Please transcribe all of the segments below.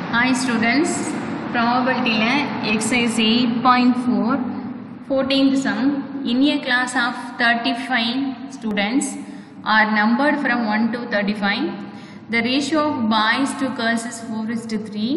Hi students, probability exercise 8.4 14th sum in a class of 35 students are numbered from 1 to 35 the ratio of boys to girls is 4 is to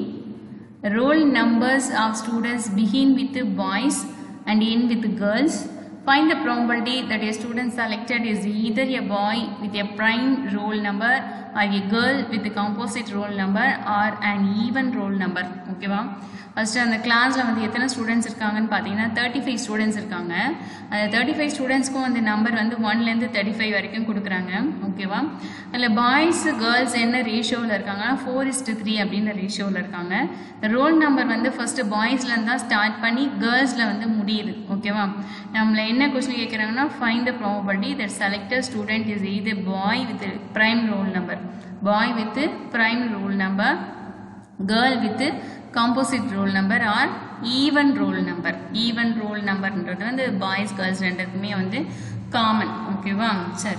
3 roll numbers of students begin with boys and end with girls find the probability that a student selected is either a boy with a prime roll number or a girl with a composite roll number or an even roll number ஓகேவா first அந்த கிளாஸில் வந்து எத்தனை students இருக்காங்கன்னு பார்த்தீங்கன்னா thirty five students இருக்காங்க அந்த thirty five ஸ்டூடெண்ட்ஸ்க்கும் அந்த நம்பர் வந்து ஒன்லேருந்து தேர்ட்டி ஃபைவ் வரைக்கும் கொடுக்குறாங்க ஓகேவா அதில் பாய்ஸ் கேர்ள்ஸ் என்ன ரேஷியோவில் இருக்காங்கன்னா ஃபோர் இஸ்டு த்ரீ அப்படின்ற ரேஷியோவில் இருக்காங்க ரோல் நம்பர் வந்து ஃபஸ்ட்டு பாய்ஸ்லேருந்து தான் ஸ்டார்ட் பண்ணி கேர்ள்ஸில் வந்து முடியுது ஓகேவா நம்மளை என்ன கொஸ்டின் கேட்குறாங்கன்னா find the property that selected student is இது boy with prime roll number boy with prime roll number girl with composite roll number or even roll number even roll நம்பர்ன்றது வந்து பாய்ஸ் கேர்ள்ஸ் ரெண்டுக்குமே வந்து common ஓகேவா சரி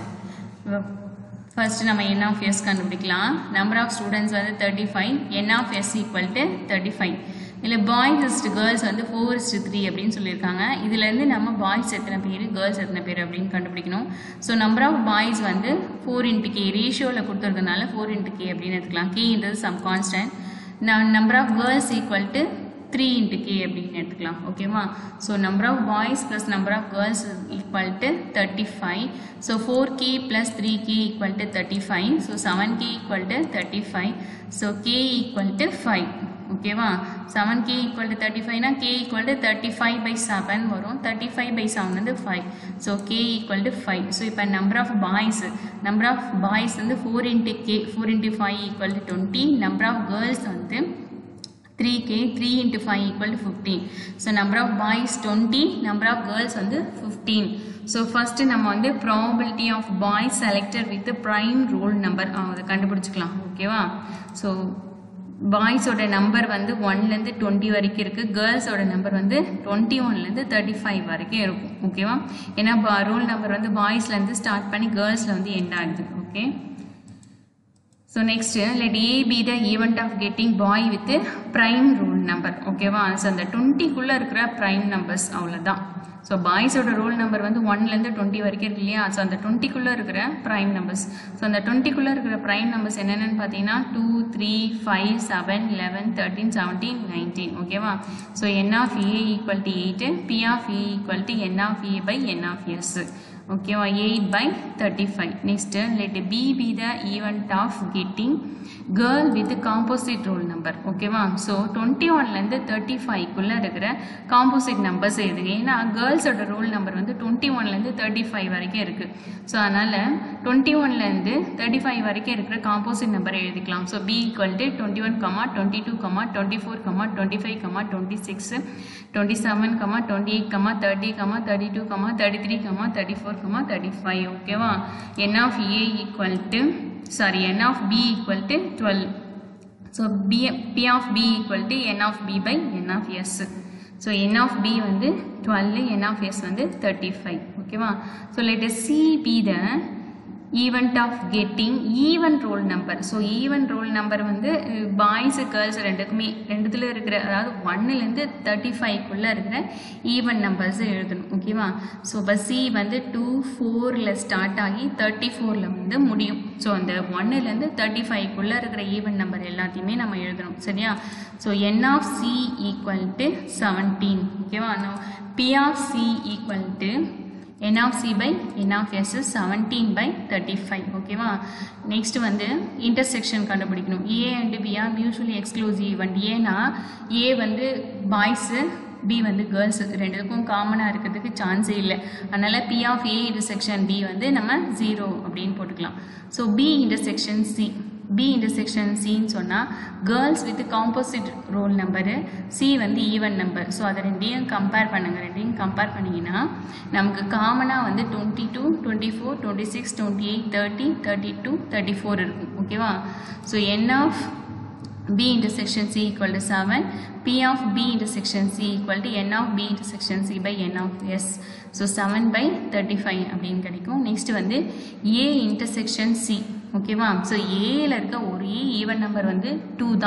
first நம்ம n of s கண்டுபிடிக்கலாம் number of students வந்து thirty five n of S equal to thirty five இதில் பாய்ஸ் இஸ்ட் கேர்ள்ஸ் வந்து ஃபோர் இஸ்ட் த்ரீ அப்படின்னு சொல்லியிருக்காங்க இதுலேருந்து நம்ம பாய்ஸ் எத்தனை பேர் கேர்ள்ஸ் எத்தனை பேர் அப்படின்னு கண்டுபிடிக்கணும் ஸோ நம்பர் ஆஃப் பாய்ஸ் வந்து ஃபோர் இன்ட்டு கே ரேஷியோவில் கொடுத்துருக்கனால ஃபோர் இன்ட்டு கே அப்படின்னு எடுத்துக்கலாம் கேன்றது some constant number of girls equal to three into k அப்படின்னு எடுத்துக்கலாம் ஓகேவா so number of boys plus number of girls equal to thirty five so four k plus three k equal to thirty five so seven k equal to thirty five so k equal to five ஓகேவா seven k equal to thirty ஃபைவ்னா k equal to thirty five by seven வரும் thirty five by seven வந்து five so k equal to five so இப்போ number of boys number of boys வந்து four into k four into five equal to twenty number of girls வந்து 3k 3 into 5 equal to 15 so number of boys 20 number of girls வந்து 15 so first நம்ம வந்து probability of boys selected with the prime roll number அதை கண்டுபிடிச்சிக்கலாம் ஓகேவா so பாய்ஸோட number வந்து ஒன்லேருந்து twenty வரைக்கும் இருக்குது கேர்ள்ஸோட நம்பர் வந்து டுவெண்ட்டி ஒன்லேருந்து தேர்ட்டி ஃபைவ் வரைக்கும் இருக்கும் ஓகேவா ஏன்னா ரோல் நம்பர் வந்து பாய்ஸ்லேருந்து ஸ்டார்ட் பண்ணி கேர்ள்ஸில் வந்து எண்ட் ஆகுது okay so next let a be the event of getting boy with prime roll number ஓகேவா ஸோ அந்த டுவெண்ட்டிக்குள்ளே இருக்கிற ப்ரைம் நம்பர்ஸ் அவ்வளோதான் ஸோ பாய்ஸோட ரோல் நம்பர் வந்து ஒன்லேருந்து டுவெண்ட்டி வரைக்கும் இருக்கு இல்லையா ஸோ அந்த டுவெண்ட்டிக்குள்ளே இருக்கிற ப்ரைம் நம்பர்ஸ் ஸோ அந்த டுவெண்ட்டிக்குள்ளே இருக்கிற ப்ரைம் நம்பர்ஸ் என்னென்னு பார்த்தீங்கன்னா two three five seven eleven thirteen seventeen nineteen ஓகேவா so n of a equal to eight p of a equal to n of a by n of s ஓகேவா eight by thirty five next let b be the event of getting girl with composite roll number ஓகேவா so twenty ஒன்லேருந்து thirty ஃபைவ்க்குள்ளே இருக்கிற composite numbers எது ஏன்னா கேர்ள்ஸோட roll number வந்து twenty ஒன்லேருந்து தேர்ட்டி ஃபைவ் வரைக்கும் இருக்குது ஸோ அதனால் டுவெண்ட்டி ஒன்லேருந்து தேர்ட்டி ஃபைவ் வரைக்கும் இருக்கிற காம்போசிட் நம்பரை எழுதிக்கலாம் so b equal to twenty one comma twenty two comma twenty four comma twenty five comma twenty six twenty seven comma twenty eight comma thirty comma thirty two comma thirty three comma thirty four comma thirty five ஓகேவா n of a equal to sorry n of b equal to twelve so p p of b equal to n of b by n of S so n of b வந்து twelve n of s வந்து thirty five ஓகேவா so let c be the event of getting even roll number so even roll number வந்து boys girls ரெண்டுக்குமே ரெண்டுத்துல இருக்கிற அதாவது ஒன்னுலேருந்து thirty ஃபைவ்க்குள்ளே இருக்கிற ஈவன் நம்பர்ஸ் எழுதணும் ஓகேவா ஸோ இப்போ சி வந்து டூ ஃபோரில் ஸ்டார்ட் ஆகி தேர்ட்டி ஃபோரில் வந்து முடியும் ஸோ அந்த ஒன்னுலேருந்து தேர்ட்டி ஃபைவ்க்குள்ளே இருக்கிற ஈவன் நம்பர் எல்லாத்தையுமே நம்ம எழுதணும் சரியா so n of c equal to seventeen ஓகேவா p of c equal to n of c by n of s is 17 by 35 ஓகேவா நெக்ஸ்ட் வந்து இன்டர்செக்ஷன் கண்டுபிடிக்கணும் a and b are mutually exclusive and ஏன்னா a வந்து boys b வந்து girls ரெண்டுக்கும் காமனாக இருக்கிறதுக்கு சான்ஸே இல்லை அதனால் p of A intersection b வந்து நம்ம ஜீரோ அப்படின்னு போட்டுக்கலாம் so b intersection c b intersection சின்னு சொன்னால் girls with composite roll number c வந்து ஈவன் நம்பர் ஸோ அதை ரெண்டையும் கம்பேர் பண்ணுங்கள் ரெண்டையும் கம்பேர் பண்ணிங்கன்னா நமக்கு காமனாக வந்து twenty two twenty four twenty six twenty eight thirty thirty two thirty four இருக்கும் ஓகேவா so n of b intersection c equal to 7 p of b intersection c equal to n of b intersection c by n of s so 7 by 35 அப்படின்னு கிடைக்கும் next வந்து a intersection c ஓகேவா so ஏல இருக்க ஒரே even number வந்து two தான்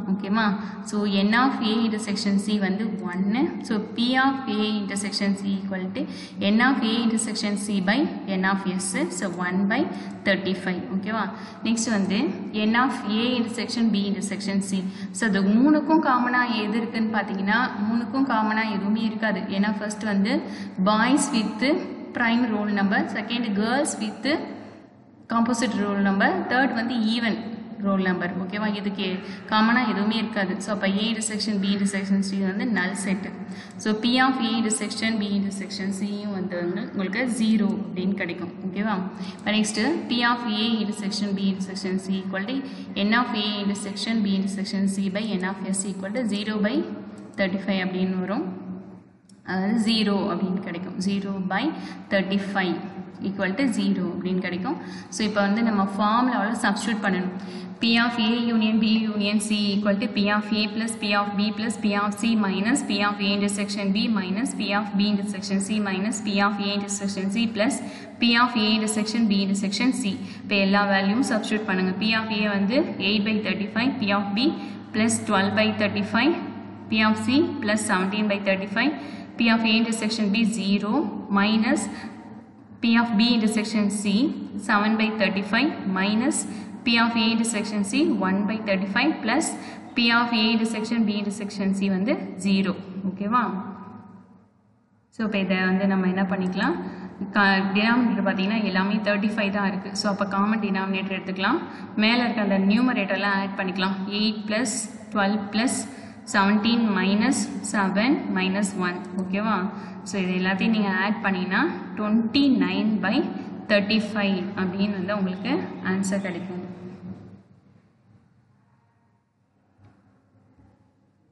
ஓகேவா so n of A intersection C வந்து ஒன்று so P of A intersection C equal to n of A intersection C by n of S so one by thirty five ஓகேவா next வந்து n of A intersection B intersection C so அது மூணுக்கும் காமனாக எது இருக்குன்னு பார்த்தீங்கன்னா மூணுக்கும் காமனாக எதுவுமே இருக்காது ஏன்னா ஃபர்ஸ்ட் வந்து boys with prime roll number second girls with composite roll number third வந்து ஈவன் ரோல் நம்பர் ஓகேவா இதுக்கு காமனாக எதுவுமே இருக்காது ஸோ அப்போ A intersection B intersection C வந்து null set so P of A intersection B intersection சியும் வந்து வந்து உங்களுக்கு ஜீரோ அப்படின்னு கிடைக்கும் ஓகேவா இப்போ next P of A intersection B intersection C equal to n of A intersection B intersection C by n of S equal to zero by thirty five அப்படின்னு வரும் அதாவது ஜீரோ அப்படின்னு கிடைக்கும் zero by thirty five equal to zero அப்படின்னு கிடைக்கும் so இப்போ வந்து நம்ம ஃபார்முலாவில் சப்ஸ்டியூட் பண்ணணும் P of A union B union C equal to P of A plus P of B plus P of C minus P of A intersection B minus P of B intersection C minus P of A intersection C plus P of A intersection B intersection C இப்போ எல்லா வேல்யூவும் substitute பண்ணுங்கள் P of A வந்து eight by thirty five P of B plus twelve by thirty five P of C plus 17 by 35 P of A intersection B 0 minus P of B intersection C 7 by 35 minus P of A intersection C 1 by 35 plus P of A intersection B intersection C வந்து 0 ஓகேவா so இப்போ இதை வந்து நம்ம என்ன பண்ணிக்கலாம் denominator பார்த்தீங்கன்னா எல்லாமே தேர்ட்டி ஃபைவ் தான் இருக்குது ஸோ அப்போ காமன் டினாமினேட்டர் எடுத்துக்கலாம் மேலே இருக்க அந்த நியூமரேட்டர்லாம் ஆட் பண்ணிக்கலாம் eight plus twelve plus seventeen minus seven minus one ஓகேவா ஸோ இது எல்லாத்தையும் நீங்கள் ஆட் பண்ணிங்கன்னா twenty nine by thirty five அப்படின்னு வந்து உங்களுக்கு ஆன்சர் கிடைக்கும்